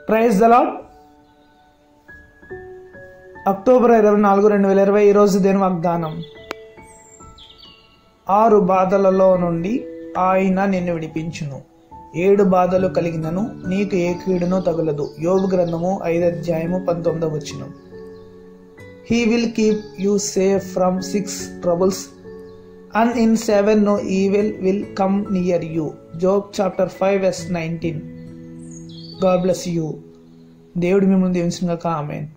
praise the lord October ఇరవై నాలుగు రెండు వేల ఇరవై ఈరోజు దేని వాగ్దానం ఆరు బాధలలో నుండి ఆయన నిన్ను విడిపించును ఏడు బాధలు కలిగినను నీకు ఏ కీడునో తగులదు యోగు గ్రంథము ఐదు అధ్యాయము పంతొమ్మిదవ వచనం he will keep you safe from six troubles and in seven no evil will come near you Job chapter five S nineteen God bless you దేవుడు మిమ్మల్ని దీవించిన ఆమెన్